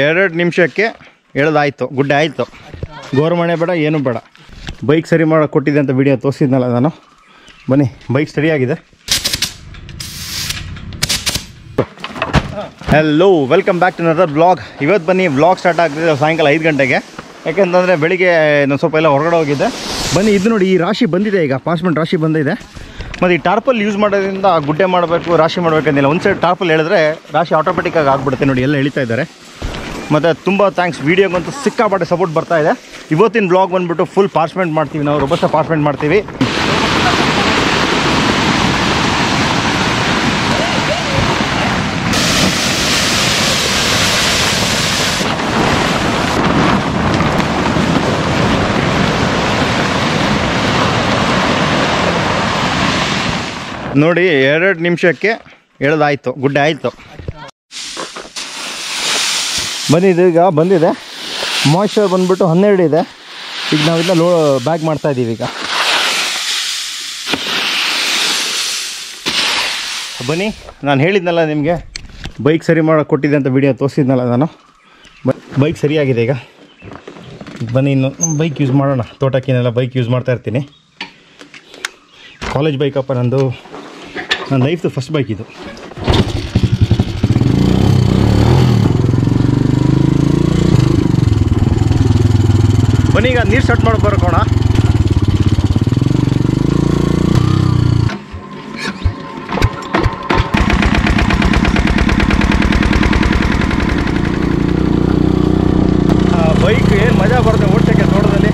ಎರಡೆರಡು ನಿಮಿಷಕ್ಕೆ ಎಳ್ದಾಯ್ತು ಗುಡ್ಡೆ ಆಯಿತು ಗೋರ್ಮಣೆ ಬೇಡ ಏನು ಬೇಡ ಬೈಕ್ ಸರಿ ಮಾಡೋ ಕೊಟ್ಟಿದ್ದೆ ಅಂತ ವಿಡಿಯೋ ತೋರಿಸಿದ್ನಲ್ಲ ನಾನು ಬನ್ನಿ ಬೈಕ್ ಸರಿಯಾಗಿದೆ hello welcome back to another blog ಇವತ್ತು ಬನ್ನಿ ಬ್ಲಾಗ್ ಸ್ಟಾರ್ಟ್ ಆಗ್ತಿದೆ ಸಾಯಂಕಾಲ ಐದು ಗಂಟೆಗೆ ಯಾಕೆಂತಂದರೆ ಬೆಳಿಗ್ಗೆ ನಾನು ಸ್ವಲ್ಪ ಎಲ್ಲ ಹೊರಗಡೆ ಹೋಗಿದ್ದೆ ಬನ್ನಿ ಇದು ನೋಡಿ ಈ ರಾಶಿ ಬಂದಿದೆ ಈಗ ಪಾಸ್ಮೆಂಟ್ ರಾಶಿ ಬಂದಿದೆ ಮತ್ತು ಈ ಟಾರ್ಪಲ್ ಯೂಸ್ ಮಾಡೋದ್ರಿಂದ ಗುಡ್ಡೆ ಮಾಡಬೇಕು ರಾಶಿ ಮಾಡಬೇಕಂದಿಲ್ಲ ಒಂದು ಸೈಡ್ ಟಾರ್ಪಲ್ ಹೇಳಿದ್ರೆ ರಾಶಿ ಆಟೋಮೆಟಿಕ್ಕಾಗಿ ಆಗ್ಬಿಡುತ್ತೆ ನೋಡಿ ಎಲ್ಲ ಎಳಿತಾ ಇದ್ದಾರೆ ಮತ್ತು ತುಂಬ ಥ್ಯಾಂಕ್ಸ್ ವೀಡಿಯೋಗಂತೂ ಸಿಕ್ಕಾಪಟ್ಟೆ ಸಪೋರ್ಟ್ ಬರ್ತಾ ಇದೆ ಇವತ್ತಿನ ಬ್ಲಾಗ್ ಬಂದುಬಿಟ್ಟು ಫುಲ್ ಪಾರ್ಸ್ಮೆಂಟ್ ಮಾಡ್ತೀವಿ ನಾವು ರೊಬಸ್ಟ ಪಾರ್ಸ್ಮೆಂಟ್ ಮಾಡ್ತೀವಿ ನೋಡಿ ಎರಡು ನಿಮಿಷಕ್ಕೆ ಎಳ್ದಾಯ್ತು ಗುಡ್ಡೆ ಆಯಿತು ಬಂದಿದೆ ಈಗ ಬಂದಿದೆ ಮಾಯ್ಶ್ಚರ್ ಬಂದ್ಬಿಟ್ಟು ಹನ್ನೆರಡು ಇದೆ ಈಗ ನಾವಿಲ್ಲ ಲೋ ಬ್ಯಾಗ್ ಮಾಡ್ತಾ ಇದ್ದೀವಿ ಈಗ ಬನ್ನಿ ನಾನು ಹೇಳಿದ್ನಲ್ಲ ನಿಮಗೆ ಬೈಕ್ ಸರಿ ಮಾಡೋ ಕೊಟ್ಟಿದ್ದೆ ಅಂತ ವಿಡಿಯೋ ತೋರಿಸಿದ್ನಲ್ಲ ನಾನು ಬೈಕ್ ಸರಿಯಾಗಿದೆ ಈಗ ಬನ್ನಿ ಇನ್ನು ಬೈಕ್ ಯೂಸ್ ಮಾಡೋಣ ತೋಟಕ್ಕಿನೆಲ್ಲ ಬೈಕ್ ಯೂಸ್ ಮಾಡ್ತಾ ಇರ್ತೀನಿ ಕಾಲೇಜ್ ಬೈಕಪ್ಪ ನಂದು ನನ್ನ ಲೈಫ್ದು ಫಸ್ಟ್ ಬೈಕ್ ಇದು ಬನ್ನಿ ಈಗ ನೀರು ಸ್ಟಾರ್ಟ್ ಮಾಡಿ ಬರ್ಕೋಣ ಬೈಕ್ ಏನು ಮಜಾ ಬರುತ್ತೆ ಓಡ್ಸೋಕ್ಕೆ ತೋಟದಲ್ಲಿ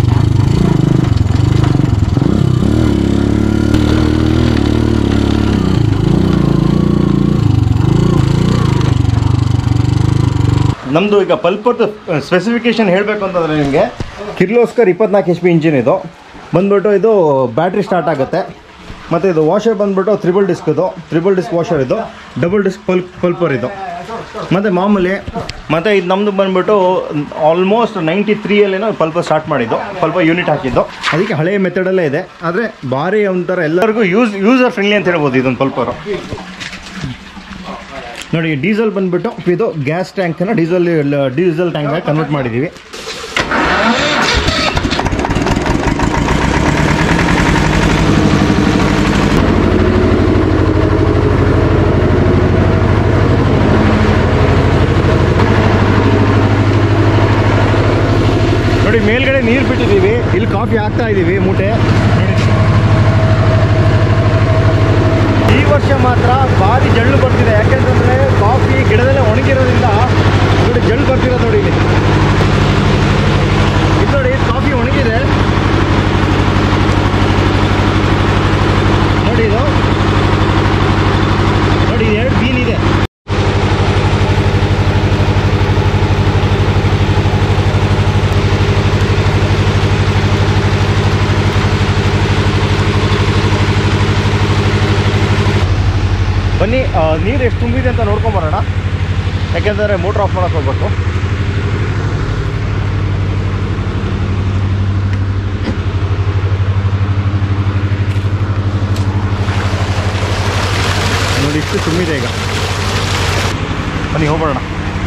ನಮ್ಮದು ಈಗ ಪಲ್ಪದ್ದು ಸ್ಪೆಸಿಫಿಕೇಶನ್ ಹೇಳಬೇಕು ಅಂತಂದರೆ ನಿಮಗೆ ಕಿರ್ಲೋಸ್ಕರ್ ಇಪ್ಪತ್ನಾಲ್ಕು ಎಚ್ ಪಿ ಇಂಜಿನ್ ಇದು ಬಂದ್ಬಿಟ್ಟು ಇದು ಬ್ಯಾಟ್ರಿ ಸ್ಟಾರ್ಟ್ ಆಗುತ್ತೆ ಮತ್ತು ಇದು ವಾಷರ್ ಬಂದ್ಬಿಟ್ಟು ತ್ರಿಬಲ್ ಡಿಸ್ಕ್ ಇದು ತ್ರಿಬಲ್ ಡಿಸ್ಕ್ ವಾಷರ್ ಇದು ಡಬಲ್ ಡಿಸ್ಕ್ ಪಲ್ ಪಲ್ಪರ್ ಇದು ಮತ್ತು ಮಾಮೂಲಿ ಮತ್ತು ಇದು ನಮ್ಮದು ಬಂದ್ಬಿಟ್ಟು ಆಲ್ಮೋಸ್ಟ್ ನೈಂಟಿ ತ್ರೀಯಲ್ಲೇನೋ ಪಲ್ಪರ್ ಸ್ಟಾರ್ಟ್ ಮಾಡಿದ್ದು ಪಲ್ಪ ಯೂನಿಟ್ ಹಾಕಿದ್ದು ಅದಕ್ಕೆ ಹಳೆಯ ಮೆಥಡಲ್ಲೇ ಇದೆ ಆದರೆ ಭಾರಿ ಒಂಥರ ಎಲ್ಲರಿಗೂ ಯೂಸ್ ಯೂಸರ್ ಫ್ರೆಂಡ್ಲಿ ಅಂತ ಹೇಳ್ಬೋದು ಇದೊಂದು ಪಲ್ಪರು ನೋಡಿ ಡೀಸೆಲ್ ಬಂದ್ಬಿಟ್ಟು ಇದು ಗ್ಯಾಸ್ ಟ್ಯಾಂಕನ್ನು ಡೀಸೆಲ್ ಡೀಸೆಲ್ ಟ್ಯಾಂಕಾಗಿ ಕನ್ವರ್ಟ್ ಮಾಡಿದ್ದೀವಿ ನೋಡಿ ಮೇಲ್ಗಡೆ ನೀರು ಬಿಟ್ಟಿದ್ದೀವಿ ಇಲ್ಲಿ ಕಾಫಿ ಹಾಕ್ತಾ ಇದ್ದೀವಿ ಮೂಟೆ ನೋಡಿ ಈ ವರ್ಷ ಮಾತ್ರ ಭಾರಿ ಜಳ್ಳು ಬರ್ತಿದೆ ಯಾಕೆಂತಂದ್ರೆ ಕಾಫಿ ಗಿಡದಲ್ಲೇ ಒಣಗಿರೋದ್ರಿಂದ ನೋಡಿ ಜಳ್ಳು ಬರ್ತಿರೋದು ನೋಡಿ ಇಲ್ಲಿ ಇದು ನೋಡಿ ಕಾಫಿ ಒಣಗಿದೆ ನೋಡಿ ಇದು ನೋಡಿ ಇದು ಎರಡು ಬೀನ್ ಇದೆ ಬನ್ನಿ ಆ, ನೀರು ಎಷ್ಟು ತುಂಬಿದೆ ಅಂತ ನೋಡ್ಕೊಂಬರೋಣ ಯಾಕೆಂದರೆ ಮೋಟ್ರ್ ಆಫ್ ಮಾಡೋಕೆ ಹೋಗ್ಬೇಕು ನೋಡಿ ಇಷ್ಟು ತುಂಬಿದೆ ಈಗ ಬನ್ನಿ ಹೋಗೋಣ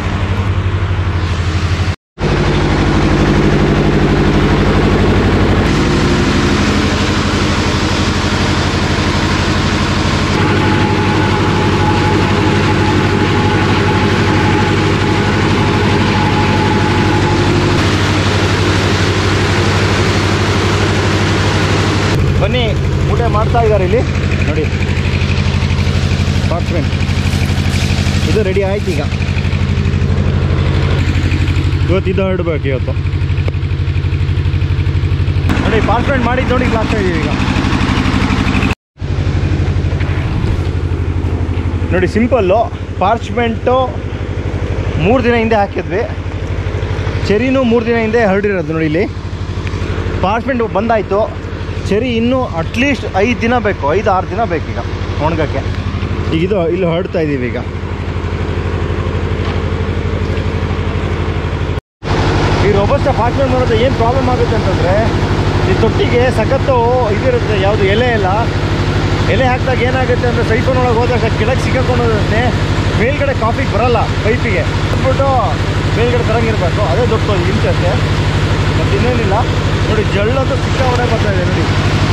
ಬನ್ನಿ ಊಟ ಮಾಡ್ತಾ ಇದ್ದಾರೆ ಇಲ್ಲಿ ನೋಡಿ ಪಾರ್ಚ್ಮೆಂಟ್ ಇದು ರೆಡಿ ಆಯ್ತು ಈಗ ಇವತ್ತು ಇದು ಹೊರಡ್ಬೇಕು ಇವತ್ತು ನೋಡಿ ಪಾರ್ಚ್ಮೆಂಟ್ ಮಾಡಿದ್ದು ನೋಡಿ ಲಾಸ್ಟ್ ಇದೀವಿ ಈಗ ನೋಡಿ ಸಿಂಪಲ್ಲು ಪಾರ್ಚ್ಮೆಂಟು ಮೂರು ದಿನ ಹಿಂದೆ ಹಾಕಿದ್ವಿ ಚೆರಿನೂ ಮೂರು ದಿನ ಹಿಂದೆ ಹರಡಿರೋದು ನೋಡಿ ಇಲ್ಲಿ ಪಾರ್ಚ್ಮೆಂಟ್ ಬಂದಾಯಿತು ಚೆರಿ ಇನ್ನೂ ಅಟ್ಲೀಸ್ಟ್ ಐದು ದಿನ ಬೇಕು ಐದು ಆರು ದಿನ ಬೇಕೀಗ ಒಣಗಕ್ಕೆ ಈಗ ಇದು ಇಲ್ಲಿ ಹೊರಡ್ತಾ ಇದ್ದೀವಿ ಈಗ ಈ ರೋಬಸ್ಟ ಪಾರ್ಚ್ಮೆಂಟ್ ಮಾಡೋದು ಏನು ಪ್ರಾಬ್ಲಮ್ ಆಗುತ್ತೆ ಅಂತಂದರೆ ಈ ತೊಟ್ಟಿಗೆ ಸಖತ್ತು ಇದಿರುತ್ತೆ ಯಾವುದು ಎಲೆ ಎಲ್ಲ ಎಲೆ ಹಾಕಿದಾಗ ಏನಾಗುತ್ತೆ ಅಂದರೆ ಸೈಫೋನ್ ಒಳಗೆ ಹೋದಾಗ ಕೆಳಗೆ ಸಿಕ್ಕಾಕೊಂಡೋದಂತೆ ಮೇಲ್ಗಡೆ ಕಾಫಿಗೆ ಬರಲ್ಲ ಪೈಪಿಗೆ ಅಂದ್ಬಿಟ್ಟು ಮೇಲ್ಗಡೆ ತರಂಗಿರಬೇಕು ಅದೇ ದೊಡ್ಡ ಇಂಚೆ ಅಷ್ಟೇ ಮತ್ತು ಇನ್ನೇನಿಲ್ಲ ನೋಡಿ ಜಳ್ಳಂತೂ ಸಿಕ್ಕಾಪಟ್ಟೆ ಬರ್ತಾ ಇದೆ ನೋಡಿ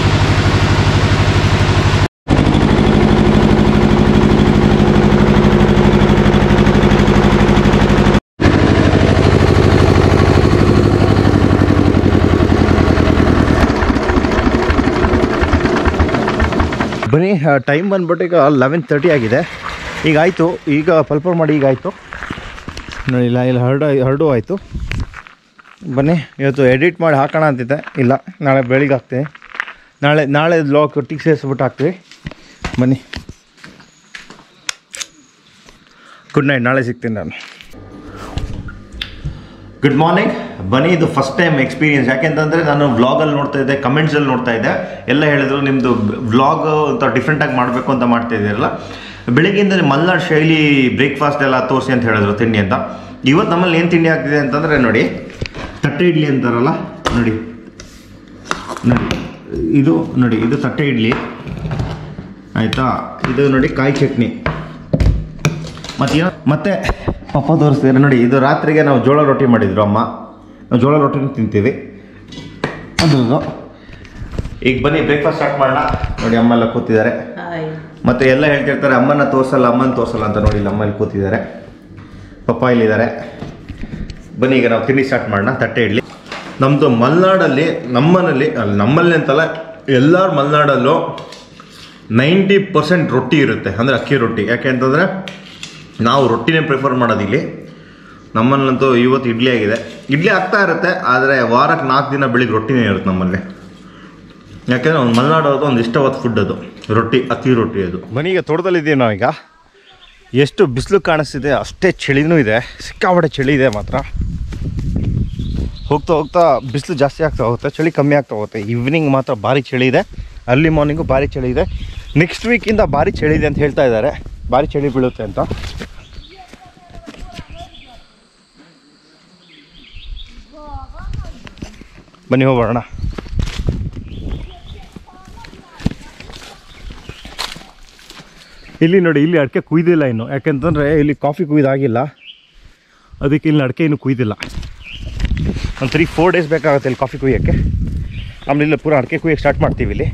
ಬನ್ನಿ ಟೈಮ್ ಬಂದ್ಬಿಟ್ಟು ಈಗ ಲೆವೆನ್ ತರ್ಟಿ ಆಗಿದೆ ಈಗ ಆಯಿತು ಈಗ ಪಲ್ಪರ್ ಮಾಡಿ ಈಗ ಆಯಿತು ನೋಡಿ ಇಲ್ಲ ಇಲ್ಲ ಹರಡು ಹರಡು ಆಯಿತು ಬನ್ನಿ ಇವತ್ತು ಎಡಿಟ್ ಮಾಡಿ ಹಾಕೋಣ ಅಂತಿದ್ದೆ ಇಲ್ಲ ನಾಳೆ ಬೆಳಿಗ್ಗೆ ಹಾಕ್ತೀನಿ ನಾಳೆ ನಾಳೆ ಬ್ಲಾಗ್ ಒಟ್ಟಿಗೆ ಸೇರಿಸ್ಬಿಟ್ಟು ಹಾಕ್ತೀವಿ ಬನ್ನಿ ಗುಡ್ ನೈಟ್ ನಾಳೆ ಸಿಗ್ತೀನಿ ನಾನು ಗುಡ್ ಮಾರ್ನಿಂಗ್ ಬನ್ನಿ ಇದು ಫಸ್ಟ್ ಟೈಮ್ ಎಕ್ಸ್ಪೀರಿಯನ್ಸ್ ಯಾಕೆಂತಂದರೆ ನಾನು ವ್ಲಾಗಲ್ಲಿ ನೋಡ್ತಾ ಇದ್ದೆ ಕಮೆಂಟ್ಸಲ್ಲಿ ನೋಡ್ತಾ ಇದ್ದೆ ಎಲ್ಲ ಹೇಳಿದ್ರು ನಿಮ್ಮದು ವ್ಲಾಗ್ ಅಂತ ಡಿಫ್ರೆಂಟಾಗಿ ಮಾಡಬೇಕು ಅಂತ ಮಾಡ್ತಾ ಇದ್ದೀರಲ್ಲ ಬೆಳಿಗ್ಗೆಯಿಂದ ಮಲ್ನಾಡ್ ಶೈಲಿ ಬ್ರೇಕ್ಫಾಸ್ಟ್ ಎಲ್ಲ ತೋರಿಸಿ ಅಂತ ಹೇಳಿದ್ರು ತಿಂಡಿ ಅಂತ ಇವತ್ತು ನಮ್ಮಲ್ಲಿ ಏನು ತಿಂಡಿ ಆಗ್ತಿದೆ ಅಂತಂದರೆ ನೋಡಿ ತಟ್ಟೆ ಇಡ್ಲಿ ಅಂತಾರಲ್ಲ ನೋಡಿ ನೋಡಿ ಇದು ನೋಡಿ ಇದು ತಟ್ಟೆ ಇಡ್ಲಿ ಆಯಿತಾ ಇದು ನೋಡಿ ಕಾಯಿ ಚಟ್ನಿ ಮತ್ತೆ ಮತ್ತೆ ಪಪ್ಪ ತೋರಿಸ್ತಿದ್ದಾರೆ ನೋಡಿ ಇದು ರಾತ್ರಿಗೆ ನಾವು ಜೋಳ ರೊಟ್ಟಿ ಮಾಡಿದ್ರು ಅಮ್ಮ ನಾವು ಜೋಳ ರೊಟ್ಟಿನ ತಿಂತೀವಿ ಅದ್ರದ್ದು ಈಗ ಬನ್ನಿ ಬ್ರೇಕ್ಫಾಸ್ಟ್ ಸ್ಟಾರ್ಟ್ ಮಾಡೋಣ ನೋಡಿ ಅಮ್ಮ ಎಲ್ಲ ಕೂತಿದ್ದಾರೆ ಹಾಯ್ ಮತ್ತೆ ಎಲ್ಲ ಹೇಳ್ತಿರ್ತಾರೆ ಅಮ್ಮನ ತೋರಿಸಲ್ಲ ಅಮ್ಮನ ತೋರಿಸಲ್ಲ ಅಂತ ನೋಡಿ ಇಲ್ಲಿ ಅಮ್ಮ ಇಲ್ಲಿ ಕೂತಿದ್ದಾರೆ ಪಪ್ಪ ಇಲ್ಲಿದ್ದಾರೆ ಬನ್ನಿ ಈಗ ನಾವು ತಿಂಡಿ ಸ್ಟಾರ್ಟ್ ಮಾಡೋಣ ತಟ್ಟೆ ಇಡ್ಲಿ ನಮ್ಮದು ಮಲೆನಾಡಲ್ಲಿ ನಮ್ಮನಲ್ಲಿ ಅಲ್ಲಿ ನಮ್ಮಲ್ಲಿ ಅಂತಲ್ಲ ಎಲ್ಲರ ಮಲೆನಾಡಲ್ಲೂ ನೈಂಟಿ ಪರ್ಸೆಂಟ್ ರೊಟ್ಟಿ ಇರುತ್ತೆ ಅಂದರೆ ಅಕ್ಕಿ ರೊಟ್ಟಿ ಯಾಕೆ ಅಂತಂದರೆ ನಾವು ರೊಟ್ಟಿನೇ ಪ್ರಿಫರ್ ಮಾಡೋದು ಇಲ್ಲಿ ನಮ್ಮಲ್ಲಂತೂ ಇವತ್ತು ಇಡ್ಲಿ ಆಗಿದೆ ಇಡ್ಲಿ ಆಗ್ತಾ ಇರುತ್ತೆ ಆದರೆ ವಾರಕ್ಕೆ ನಾಲ್ಕು ದಿನ ಬೆಳಿಗ್ಗೆ ರೊಟ್ಟಿನೇ ಇರುತ್ತೆ ನಮ್ಮಲ್ಲಿ ಯಾಕೆಂದರೆ ಒಂದು ಮಲೆನಾಡು ಅದು ಒಂದು ಇಷ್ಟವಾದ ಫುಡ್ ಅದು ರೊಟ್ಟಿ ಅಕ್ಕಿ ರೊಟ್ಟಿ ಅದು ಮನೆಗೆ ತೋಟದಲ್ಲಿದ್ದೀವಿ ನಾವೀಗ ಎಷ್ಟು ಬಿಸಿಲು ಕಾಣಿಸ್ತಿದೆ ಅಷ್ಟೇ ಚಳಿನೂ ಇದೆ ಸಿಕ್ಕಾಪಟ್ಟೆ ಚಳಿ ಇದೆ ಮಾತ್ರ ಹೋಗ್ತಾ ಹೋಗ್ತಾ ಬಿಸಿಲು ಜಾಸ್ತಿ ಆಗ್ತಾ ಹೋಗುತ್ತೆ ಚಳಿ ಕಮ್ಮಿ ಆಗ್ತಾ ಹೋಗುತ್ತೆ ಈವ್ನಿಂಗ್ ಮಾತ್ರ ಭಾರಿ ಚಳಿ ಇದೆ ಅರ್ಲಿ ಮಾರ್ನಿಂಗು ಭಾರಿ ಚಳಿ ಇದೆ ನೆಕ್ಸ್ಟ್ ವೀಕಿಂದ ಭಾರಿ ಚಳಿ ಇದೆ ಅಂತ ಹೇಳ್ತಾ ಇದ್ದಾರೆ ಭಾರಿ ಚಳಿ ಬೀಳುತ್ತೆ ಅಂತ ಬನ್ನಿ ಹೋಗೋಣ ಇಲ್ಲಿ ನೋಡಿ ಇಲ್ಲಿ ಅಡಿಕೆ ಕುಯ್ದಿಲ್ಲ ಇನ್ನು ಯಾಕೆಂತಂದರೆ ಇಲ್ಲಿ ಕಾಫಿ ಕುಯ್ದಾಗಿಲ್ಲ ಅದಕ್ಕೆ ಇಲ್ಲಿ ಅಡಿಕೆ ಇನ್ನು ಕುಯ್ದಿಲ್ಲ ಒಂದು ತ್ರೀ ಫೋರ್ ಡೇಸ್ ಬೇಕಾಗುತ್ತೆ ಇಲ್ಲಿ ಕಾಫಿ ಕುಯ್ಯೋಕ್ಕೆ ಆಮೇಲೆ ಇಲ್ಲಿ ಪೂರ ಅಡಿಕೆ ಕುಯ್ಯಕ್ಕೆ ಸ್ಟಾರ್ಟ್ ಮಾಡ್ತೀವಿ ಇಲ್ಲಿ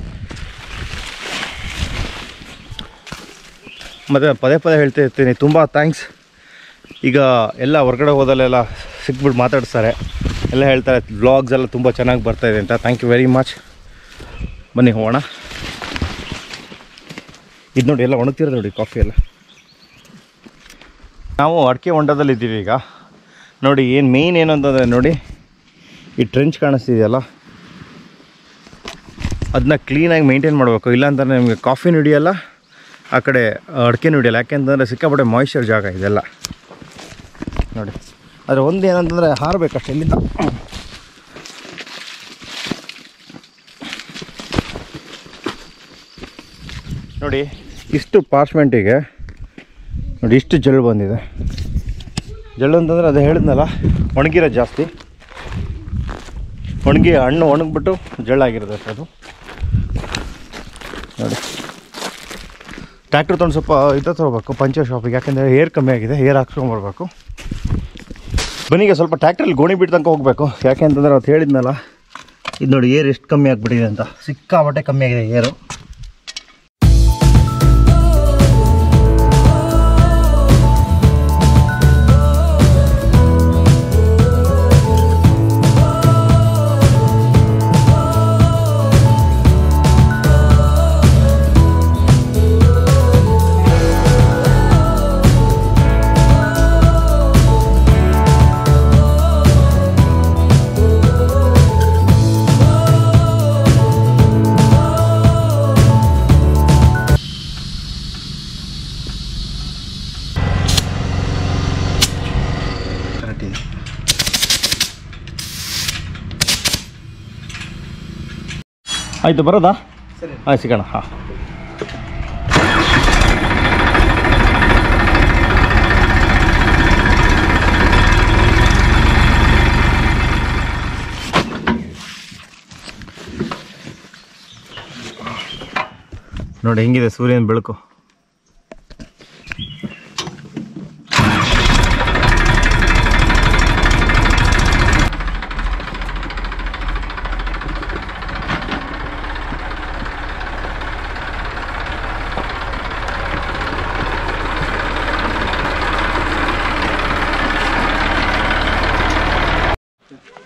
ಮತ್ತು ಪದೇ ಪದೇ ಹೇಳ್ತಾ ಇರ್ತೀನಿ ತುಂಬ ಥ್ಯಾಂಕ್ಸ್ ಈಗ ಎಲ್ಲ ಹೊರಗಡೆ ಹೋದಲ್ಲೆಲ್ಲ ಸಿಕ್ಬಿಟ್ಟು ಮಾತಾಡ್ತಾರೆ ಎಲ್ಲ ಹೇಳ್ತಾರೆ ವ್ಲಾಗ್ಸ್ ಎಲ್ಲ ತುಂಬ ಚೆನ್ನಾಗಿ ಬರ್ತಾಯಿದೆ ಅಂತ ಥ್ಯಾಂಕ್ ಯು ವೆರಿ ಮಚ್ ಬನ್ನಿ ಹೋಗೋಣ ಇದು ನೋಡಿ ಎಲ್ಲ ಒಣಗ್ತಿರೋದು ನೋಡಿ ಕಾಫಿ ಎಲ್ಲ ನಾವು ಅಡಿಕೆ ಹೊಂಡದಲ್ಲಿ ಇದ್ದೀವಿ ಈಗ ನೋಡಿ ಏನು ಮೇಯ್ನ್ ಏನು ಅಂತಂದರೆ ನೋಡಿ ಈ ಟ್ರೆಂಚ್ ಕಾಣಿಸ್ತಿದೆಯಲ್ಲ ಅದನ್ನ ಕ್ಲೀನಾಗಿ ಮೇಂಟೈನ್ ಮಾಡಬೇಕು ಇಲ್ಲಾಂತಂದರೆ ನಿಮಗೆ ಕಾಫಿ ಹಿಡಿಯಲ್ಲ ಆ ಕಡೆ ಅಡಿಕೆ ಹಿಡಿಯಲ್ಲ ಯಾಕೆಂತಂದರೆ ಸಿಕ್ಕಾಪಟ್ಟೆ ಮಾಯಿಶ್ಚರ್ ಜಾಗ ಇದೆಲ್ಲ ನೋಡಿ ಆದರೆ ಒಂದು ಏನಂತಂದರೆ ಹಾರಬೇಕಷ್ಟೆ ಇಲ್ಲಿಂದ ನೋಡಿ ಇಷ್ಟು ಪಾರ್ಚ್ಮೆಂಟಿಗೆ ನೋಡಿ ಇಷ್ಟು ಜಳ್ಳು ಬಂದಿದೆ ಜಳ್ಳು ಅಂತಂದರೆ ಅದು ಹೇಳಿದ್ನಲ್ಲ ಒಣಗಿರೋ ಜಾಸ್ತಿ ಒಣಗಿ ಹಣ್ಣು ಒಣಗಿಬಿಟ್ಟು ಜಳ್ಳಾಗಿರೋದು ಅಷ್ಟೇ ಅದು ನೋಡಿ ಟ್ರ್ಯಾಕ್ಟರ್ ತೊಗೊಂಡು ಸ್ವಲ್ಪ ಇದು ತೊಗೋಬೇಕು ಪಂಚರ್ ಶಾಪಿಗೆ ಯಾಕೆಂದರೆ ಏರ್ ಕಮ್ಮಿ ಆಗಿದೆ ಏರ್ ಹಾಕ್ಸ್ಕೊಂಬರ್ಬೇಕು ಬನ್ನಿಗೆ ಸ್ವಲ್ಪ ಟ್ರ್ಯಾಕ್ಟ್ರಲ್ಲಿ ಗೋಣಿ ಬಿಟ್ಟು ತನಕ ಹೋಗಬೇಕು ಯಾಕೆ ಅಂತಂದರೆ ಅವತ್ತು ಹೇಳಿದ್ನಲ್ಲ ಇದು ನೋಡಿ ಏರ್ ಎಷ್ಟು ಕಮ್ಮಿ ಆಗಿಬಿಟ್ಟಿದೆ ಅಂತ ಸಿಕ್ಕಾಪಟ್ಟೆ ಕಮ್ಮಿ ಆಗಿದೆ ಏರು ಕರೆಕ್ಟ್ ಇದೆ ಆಯಿತು ಬರೋದಾ ಆಯ್ತು ಸಿಗೋಣ ಹಾಂ ನೋಡಿ ಹೆಂಗಿದೆ ಸೂರ್ಯನ ಬೆಳಕು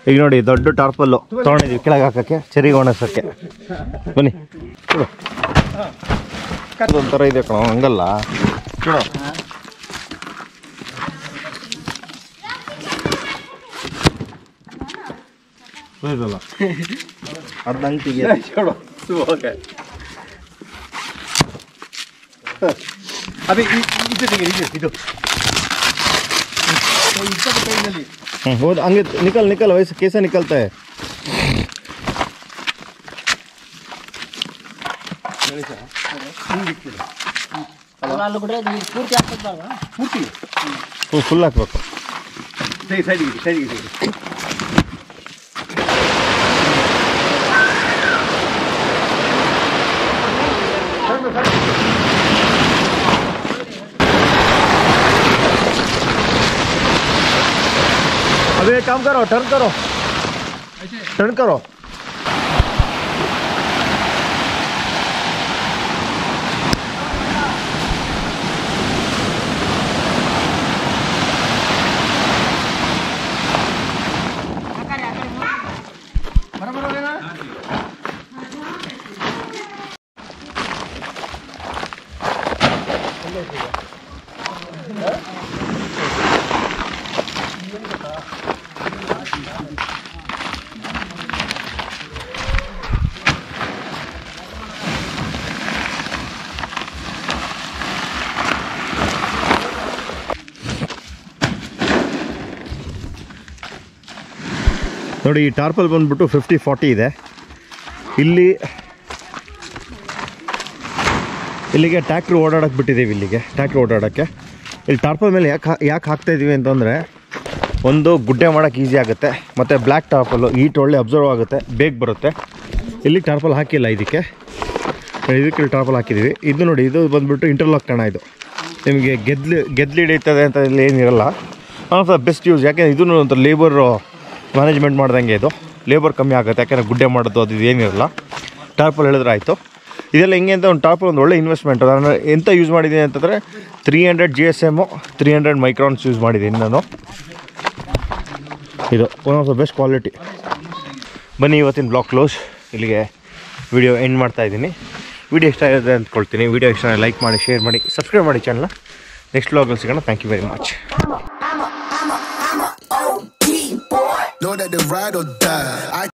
ಈಗ ನೋಡಿ ದೊಡ್ಡ ಟಾರ್ಪಲ್ಲು ತೊಗೊಂಡಿದ್ದೀವಿ ಕೆಳಗೆ ಹಾಕೋಕ್ಕೆ ಚೆರಿಗೆ ಒಣಸೋಕ್ಕೆ ಬನ್ನಿ ಕೊಡು ಒಂಥರ ಇದೆ ಕಣ ಹಂಗಲ್ಲ ಕೊಡು ಬುದ್ಧಲ್ಲ ಅದು ನಂಗೆ ತೆಗಿಯ छोड़ो तू हो गया अभी इ- इधर देखिए इधर इधर तो इसका तो कहीं नहीं ಹ್ಮ್, ಹೌದು ಹಂಗೆ ನಿಕಲ್ ನಿಕಲ್ ವಯಸ್ಸು ಕೇಸ ನಿಕಲ್ತಾ है వాళ్ళు కూడా ఇది పూర్తి చేస్తారు पूर्ति ಫುಲ್ ಹಾಕ್ಬೇಕು सही साइड की साइड की साइड अब एक काम करो टर्न करो टर्न करो बराबर हो गया ना ನೋಡಿ ಈ ಟಾರ್ಪಲ್ ಬಂದ್ಬಿಟ್ಟು ಫಿಫ್ಟಿ ಫಾರ್ಟಿ ಇದೆ ಇಲ್ಲಿ ಇಲ್ಲಿಗೆ ಟ್ಯಾಕ್ಟ್ರ್ ಓಡಾಡಕ್ಕೆ ಬಿಟ್ಟಿದ್ದೀವಿ ಇಲ್ಲಿಗೆ ಟ್ಯಾಕ್ಟ್ರ್ ಓಡಾಡೋಕ್ಕೆ ಇಲ್ಲಿ ಟಾರ್ಪಲ್ ಮೇಲೆ ಯಾಕೆ ಯಾಕೆ ಹಾಕ್ತಾ ಇದೀವಿ ಅಂತಂದರೆ ಒಂದು ಗುಡ್ಡೆ ಮಾಡೋಕ್ಕೆ ಈಸಿ ಆಗುತ್ತೆ ಮತ್ತು ಬ್ಲ್ಯಾಕ್ ಟಾರ್ಪಲ್ಲು ಈಟ್ ಒಳ್ಳೆ ಅಬ್ಸರ್ವ್ ಆಗುತ್ತೆ ಬೇಗ ಬರುತ್ತೆ ಇಲ್ಲಿ ಟಾರ್ಪಲ್ ಹಾಕಿಲ್ಲ ಇದಕ್ಕೆ ಇದಕ್ಕೆ ಇಲ್ಲಿ ಟಾರ್ಪಲ್ ಹಾಕಿದ್ದೀವಿ ಇದು ನೋಡಿ ಇದು ಬಂದ್ಬಿಟ್ಟು ಇಂಟರ್ಲಾಕ್ ಕಣ ಇದು ನಿಮಗೆ ಗೆದ್ಲು ಗೆದ್ಲು ಹಿಡಿತದೆ ಅಂತ ಇಲ್ಲಿ ಏನಿರಲ್ಲ ಆಫ್ ದ ಬೆಸ್ಟ್ ಯೂಸ್ ಯಾಕೆಂದ್ರೆ ಇದನ್ನು ಒಂಥರ ಲೇಬರ್ ಮ್ಯಾನೇಜ್ಮೆಂಟ್ ಮಾಡ್ದಂಗೆ ಇದು ಲೇಬರ್ ಕಮ್ಮಿ ಆಗುತ್ತೆ ಯಾಕೆಂದರೆ ಗುಡ್ಡೆ ಮಾಡೋದು ಅದು ಇದು ಏನಿರಲ್ಲ ಟಾರ್ಪಲ್ ಹೇಳಿದ್ರೆ ಆಯಿತು ಇದೆಲ್ಲ ಹೆಂಗೆ ಅಂತ ಒಂದು ಟಾರ್ಪಲ್ ಒಂದು ಒಳ್ಳೆ ಇನ್ವೆಸ್ಟ್ಮೆಂಟ್ ನಾನು ಎಂತ ಯೂಸ್ ಮಾಡಿದ್ದೀನಿ ಅಂತಂದರೆ three hundred G S M three hundred microns use ಮಾಡಿದ್ದೀನಿ ನಾನು ಇದು one of the best quality ಬನ್ನಿ ಇವತ್ತಿನ ಬ್ಲಾಗ್ ಕ್ಲೋಸ್ ಇಲ್ಲಿಗೆ ವಿಡಿಯೋ ಎಂಡ್ ಮಾಡ್ತಾ ಇದ್ದೀನಿ ವಿಡಿಯೋ ಇಷ್ಟ ಆಗಿದೆ ಅಂದ್ಕೊಳ್ತೀನಿ ವಿಡಿಯೋ ಇಷ್ಟ ಲೈಕ್ ಮಾಡಿ ಶೇರ್ ಮಾಡಿ ಸಬ್ಸ್ಕ್ರೈಬ್ ಮಾಡಿ ಚಾನಲ್ನ ನೆಕ್ಸ್ಟ್ ಬ್ಲಾಗಲ್ಲಿ ಸಿಗೋಣ thank you very much Know that the ride or die. I